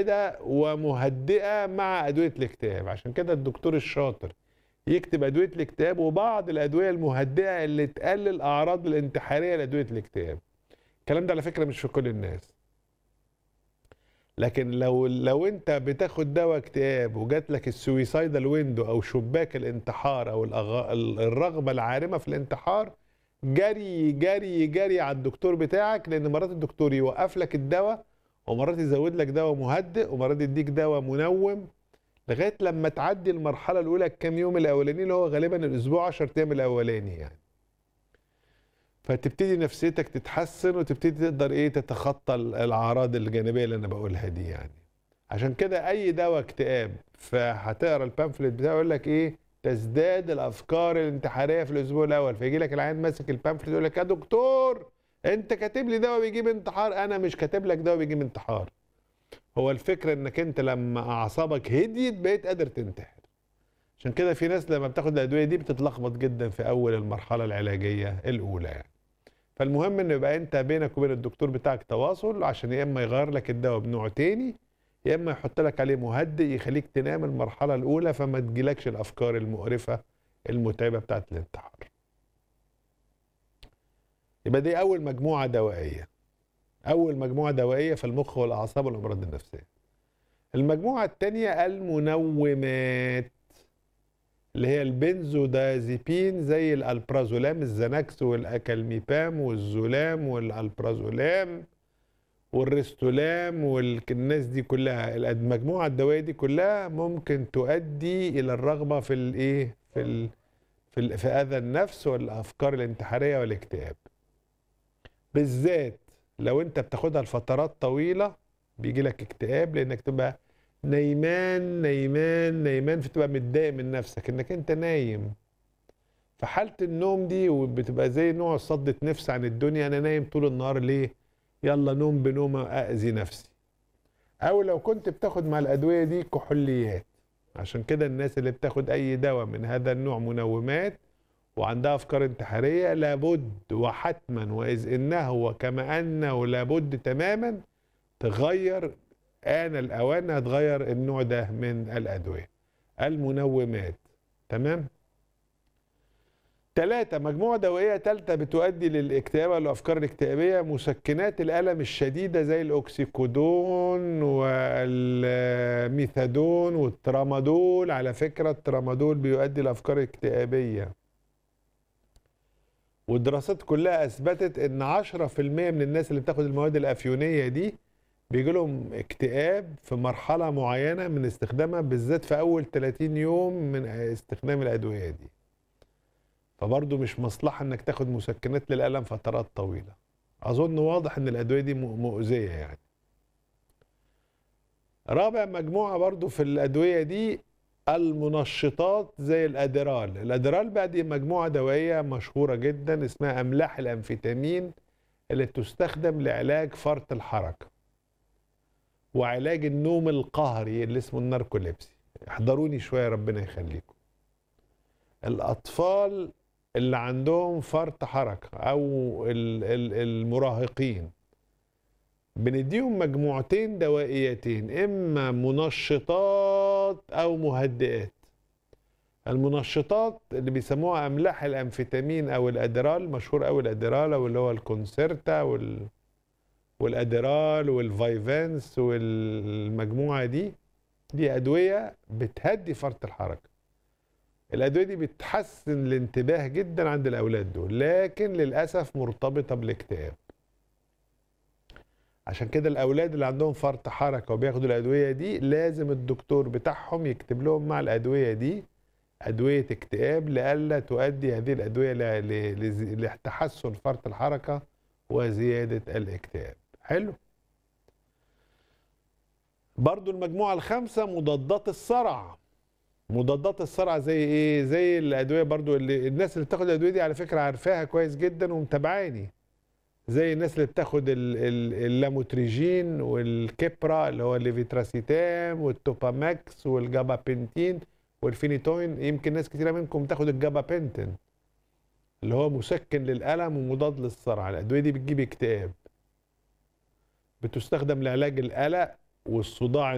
مساعده ومهدئه مع ادويه الاكتئاب عشان كده الدكتور الشاطر يكتب ادويه الاكتئاب وبعض الادويه المهدئه اللي تقلل اعراض الانتحاريه لادويه الاكتئاب الكلام ده على فكره مش في كل الناس لكن لو لو انت بتاخد دواء اكتئاب وجات لك السويسايدال ويندو او شباك الانتحار او الأغ... الرغبه العارمه في الانتحار جري جري جري على الدكتور بتاعك لان مرات الدكتور يوقف لك الدواء ومرات يزود لك دواء مهدئ ومرات يديك دواء منوم لغايه لما تعدي المرحله الاولى الكام يوم الاولانيين اللي هو غالبا الاسبوع 10 ايام الاولاني يعني فتبتدي نفسيتك تتحسن وتبتدي تقدر ايه تتخطى الاعراض الجانبيه اللي انا بقولها دي يعني عشان كده اي دواء اكتئاب فهتقرا البامفلت بتاعه يقول لك ايه تزداد الافكار الانتحاريه في الاسبوع الاول فيجي لك العيان ماسك البامفلت يقول لك يا دكتور انت كاتب لي دواء بيجيب انتحار انا مش كاتب لك دواء بيجيب انتحار هو الفكره انك انت لما اعصابك هديت بقيت قادر تنتحر عشان كده في ناس لما بتاخد الادويه دي بتتلخبط جدا في اول المرحله العلاجيه الاولى يعني فالمهم ان يبقى انت بينك وبين الدكتور بتاعك تواصل عشان يا اما يغير لك الدواء بنوع تاني يا اما يحط لك عليه مهدئ يخليك تنام المرحله الاولى فما تجيلكش الافكار المقرفه المتعبه بتاعت الانتحار يبقى دي اول مجموعه دوائيه اول مجموعه دوائيه في المخ والاعصاب والامراض النفسيه المجموعه الثانيه المنومات اللي هي البنزودازيبين زي الالبرازولام الزناكس والاكالميبام والزولام والالبرازولام والريستولام والناس دي كلها المجموعه الدوائيه دي كلها ممكن تؤدي الى الرغبه في الايه في ال في, ال في اذى النفس والافكار الانتحاريه والاكتئاب بالذات لو انت بتاخدها لفترات طويله بيجي لك اكتئاب لانك تبقى نايمان نايمان نايمان فتبقى متضايق من نفسك انك انت نايم فحاله النوم دي بتبقى زي نوع صدة نفس عن الدنيا انا نايم طول النهار ليه يلا نوم بنوم اذي نفسي او لو كنت بتاخد مع الادويه دي كحوليات عشان كده الناس اللي بتاخد اي دواء من هذا النوع منومات وعندها افكار انتحاريه لابد وحتما واذ انه وكما انه لابد تماما تغير آن الأوان هتغير النوع ده من الأدوية المنومات تمام ثلاثة مجموعة دوائية ثالثة بتؤدي للاكتئاب والأفكار الاكتئابية مسكنات الألم الشديدة زي الأكسيكودون والميثادون والترامادول على فكرة الترامادول بيؤدي لأفكار اكتئابية والدراسات كلها أثبتت إن 10% من الناس اللي بتاخد المواد الأفيونية دي بيجي لهم اكتئاب في مرحله معينه من استخدامها بالذات في اول 30 يوم من استخدام الادويه دي فبرضه مش مصلحه انك تاخد مسكنات للالم فترات طويله اظن واضح ان الادويه دي مؤذيه يعني رابع مجموعه برضه في الادويه دي المنشطات زي الادرال الادرال بقى دي مجموعه دوائيه مشهوره جدا اسمها املاح الامفيتامين اللي تستخدم لعلاج فرط الحركه وعلاج النوم القهري اللي اسمه الناركوليبسي احضروني شويه ربنا يخليكم الاطفال اللي عندهم فرط حركه او المراهقين بنديهم مجموعتين دوائيتين اما منشطات او مهدئات المنشطات اللي بيسموها املاح الامفيتامين او الادرال مشهور قوي الادرال او اللي هو الكونسرتا وال والادرال والفايفانس والمجموعه دي دي ادويه بتهدي فرط الحركه الادويه دي بتحسن الانتباه جدا عند الاولاد دول لكن للاسف مرتبطه بالاكتئاب عشان كده الاولاد اللي عندهم فرط حركه وبياخدوا الادويه دي لازم الدكتور بتاعهم يكتب لهم مع الادويه دي ادويه اكتئاب لئلا تؤدي هذه الادويه لتحسن فرط الحركه وزياده الاكتئاب حلو برضو المجموعة الخامسة مضادات الصرع مضادات الصرع زي ايه زي الادوية برضو اللي الناس اللي بتاخد الادوية دي على فكرة عارفاها كويس جدا ومتابعاني زي الناس اللي بتاخد اللاموتريجين والكبرا اللي هو الليفيتراسيتام والتوباماكس والجابابنتين والفينيتوين يمكن ناس كتيرة منكم تاخد الجابابنتين اللي هو مسكن للألم ومضاد للصرع الأدوية دي بتجيب اكتئاب بتستخدم لعلاج القلق والصداع